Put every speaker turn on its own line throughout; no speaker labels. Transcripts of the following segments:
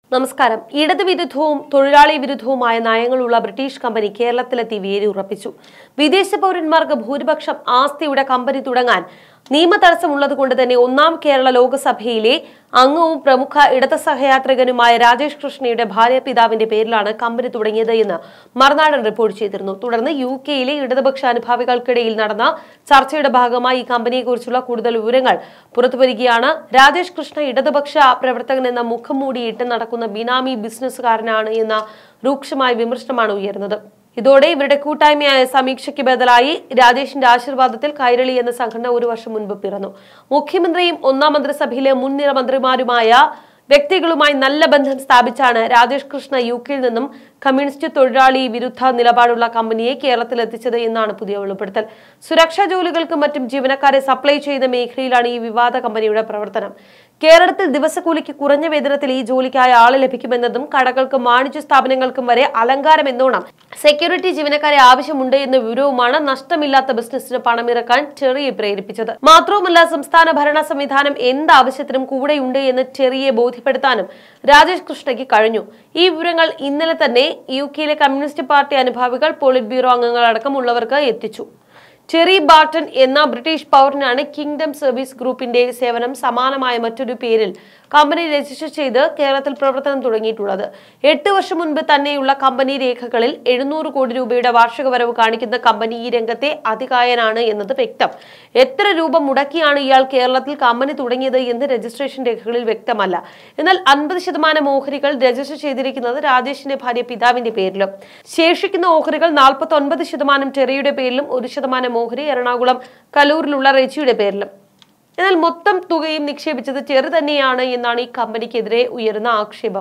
നമസ്കാരം ഇടതുവിരുദ്ധവും തൊഴിലാളി വിരുദ്ധവുമായ നയങ്ങളുള്ള ബ്രിട്ടീഷ് കമ്പനി കേരളത്തിലെത്തി വേരി ഉറപ്പിച്ചു വിദേശ പൗരന്മാർക്ക് ഭൂരിപക്ഷം ആസ്തിയുടെ കമ്പനി തുടങ്ങാൻ നിയമ തടസ്സമുള്ളത് കൊണ്ട് തന്നെ ഒന്നാം കേരള ലോകസഭയിലെ അംഗവും പ്രമുഖ ഇടത് സഹയാത്രികനുമായ രാജേഷ് കൃഷ്ണയുടെ ഭാര്യ പിതാവിന്റെ പേരിലാണ് കമ്പനി തുടങ്ങിയത് എന്ന് മറുനാടൻ റിപ്പോർട്ട് ചെയ്തിരുന്നു തുടർന്ന് യു കെയിലെ ഇടതുപക്ഷ അനുഭാവികൾക്കിടയിൽ നടന്ന ചർച്ചയുടെ ഭാഗമായി ഈ കമ്പനിയെക്കുറിച്ചുള്ള കൂടുതൽ വിവരങ്ങൾ പുറത്തുവരികയാണ് രാജേഷ് കൃഷ്ണ ഇടതുപക്ഷ പ്രവർത്തകൻ എന്ന മുഖം മൂടിയിട്ട് നടക്കുന്ന ബിനാമി ബിസിനസ്സുകാരനാണ് എന്ന രൂക്ഷമായ വിമർശനമാണ് ഉയർന്നത് ഇതോടെ ഇവരുടെ കൂട്ടായ്മയായ സമീക്ഷയ്ക്ക് ബദലായി രാജേഷിന്റെ ആശീർവാദത്തിൽ കൈരളി എന്ന സംഘടന ഒരു വർഷം മുൻപ് പിറന്നു മുഖ്യമന്ത്രിയും ഒന്നാം മന്ത്രിസഭയിലെ മുൻനിര മന്ത്രിമാരുമായ വ്യക്തികളുമായി നല്ല ബന്ധം സ്ഥാപിച്ചാണ് രാജേഷ് കൃഷ്ണ യു കെയിൽ നിന്നും കമ്മ്യൂണിസ്റ്റ് തൊഴിലാളി വിരുദ്ധ നിലപാടുള്ള കമ്പനിയെ കേരളത്തിൽ എത്തിച്ചത് എന്നാണ് പുതിയ വെളിപ്പെടുത്തൽ സുരക്ഷാ ജോലികൾക്കും മറ്റും ജീവനക്കാരെ സപ്ലൈ ചെയ്യുന്ന മേഖലയിലാണ് ഈ വിവാദ കമ്പനിയുടെ പ്രവർത്തനം കേരളത്തിൽ ദിവസക്കൂലിക്ക് കുറഞ്ഞ വേതനത്തിൽ ഈ ജോലിക്കായ ആള് ലഭിക്കുമെന്നതും കടകൾക്കും വാണിജ്യ സ്ഥാപനങ്ങൾക്കും വരെ അലങ്കാരം എന്നോണം സെക്യൂരിറ്റി ജീവനക്കാരെ ആവശ്യമുണ്ട് എന്ന വിവരവുമാണ് നഷ്ടമില്ലാത്ത ബിസിനസ്സിന് പണമിറക്കാൻ ചെറിയെ പ്രേരിപ്പിച്ചത് മാത്രവുമല്ല സംസ്ഥാന ഭരണ സംവിധാനം എന്ത് ആവശ്യത്തിനും കൂടെയുണ്ട് എന്ന് ചെറിയെ ബോധ്യപ്പെടുത്താനും രാജേഷ് കൃഷ്ണയ്ക്ക് കഴിഞ്ഞു ഈ വിവരങ്ങൾ ഇന്നലെ തന്നെ യു കെയിലെ കമ്മ്യൂണിസ്റ്റ് പാർട്ടി അനുഭാവികൾ പോളിറ്റ് ബ്യൂറോ അംഗങ്ങളടക്കമുള്ളവർക്ക് എത്തിച്ചു ചെറി ബാർട്ടൺ എന്ന ബ്രിട്ടീഷ് പൗരനാണ് കിങ്ഡം സർവീസ് ഗ്രൂപ്പിന്റെ സേവനം സമാനമായ മറ്റൊരു പേരിൽ കമ്പനി രജിസ്റ്റർ ചെയ്ത് കേരളത്തിൽ പ്രവർത്തനം തുടങ്ങിയിട്ടുള്ളത് എട്ട് വർഷം മുൻപ് തന്നെയുള്ള കമ്പനി രേഖകളിൽ എഴുന്നൂറ് കോടി രൂപയുടെ വാർഷിക വരവ് കാണിക്കുന്ന കമ്പനി ഈ രംഗത്തെ അതികായനാണ് എന്നത് വ്യക്തം എത്ര രൂപ മുടക്കിയാണ് ഇയാൾ കേരളത്തിൽ കമ്പനി തുടങ്ങിയത് എന്ന് രജിസ്ട്രേഷൻ രേഖകളിൽ വ്യക്തമല്ല എന്നാൽ അൻപത് ശതമാനം ഓഹരികൾ രജിസ്റ്റർ ചെയ്തിരിക്കുന്നത് രാജേഷിന്റെ ഭാര്യ പിതാവിന്റെ പേരിലും ശേഷിക്കുന്ന ഓഹരികൾ നാൽപ്പത്തി ഒൻപത് ശതമാനം ചെറിയുടെ പേരിലും ഒരു ശതമാനം ഓഹരി എറണാകുളം കലൂരിലുള്ള റെജിയുടെ പേരിലും എന്നാൽ മൊത്തം തുകയും നിക്ഷേപിച്ചത് ചെറു തന്നെയാണ് എന്നാണ് ഈ കമ്പനിക്കെതിരെ ഉയരുന്ന ആക്ഷേപം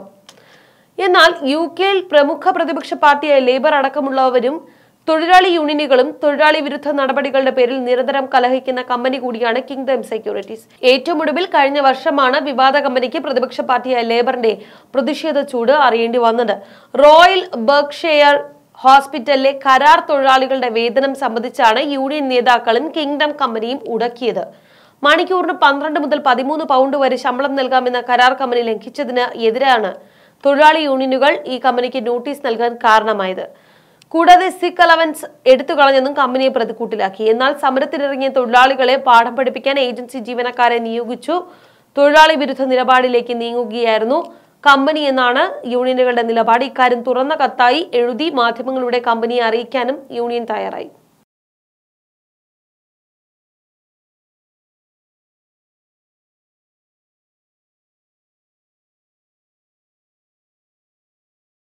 എന്നാൽ യു കെയിൽ പ്രമുഖ പ്രതിപക്ഷ പാർട്ടിയായ ലേബർ അടക്കമുള്ളവരും തൊഴിലാളി യൂണിയനുകളും തൊഴിലാളി വിരുദ്ധ നടപടികളുടെ പേരിൽ നിരന്തരം കലഹിക്കുന്ന കമ്പനി കൂടിയാണ് കിങ്ഡം സെക്യൂരിറ്റീസ് ഏറ്റവും ഒടുവിൽ കഴിഞ്ഞ വർഷമാണ് വിവാദ കമ്പനിക്ക് പ്രതിപക്ഷ പാർട്ടിയായ ലേബറിന്റെ പ്രതിഷേധ ചൂട് അറിയേണ്ടി വന്നത് റോയൽ ബർഗ്ഷെയർ ഹോസ്പിറ്റലിലെ കരാർ തൊഴിലാളികളുടെ വേതനം സംബന്ധിച്ചാണ് യൂണിയൻ നേതാക്കളും കിങ്ഡം കമ്പനിയും ഉടക്കിയത് മണിക്കൂറിന് പന്ത്രണ്ട് മുതൽ പതിമൂന്ന് പൗണ്ട് വരെ ശമ്പളം നൽകാമെന്ന കരാർ കമ്പനി ലംഘിച്ചതിന് എതിരാണ് തൊഴിലാളി യൂണിയനുകൾ ഈ കമ്പനിക്ക് നോട്ടീസ് നൽകാൻ കാരണമായത് കൂടാതെ സിക്ക് അലവൻസ് എടുത്തു കളഞ്ഞെന്നും കമ്പനിയെ പ്രതിക്കൂട്ടിലാക്കി എന്നാൽ സമരത്തിനിറങ്ങിയ തൊഴിലാളികളെ പാഠം പഠിപ്പിക്കാൻ ഏജൻസി ജീവനക്കാരെ നിയോഗിച്ചു തൊഴിലാളി വിരുദ്ധ നിലപാടിലേക്ക് നീങ്ങുകയായിരുന്നു കമ്പനി എന്നാണ് യൂണിയനുകളുടെ നിലപാട് ഇക്കാര്യം തുറന്ന കത്തായി എഴുതി മാധ്യമങ്ങളുടെ കമ്പനിയെ അറിയിക്കാനും യൂണിയൻ തയ്യാറായി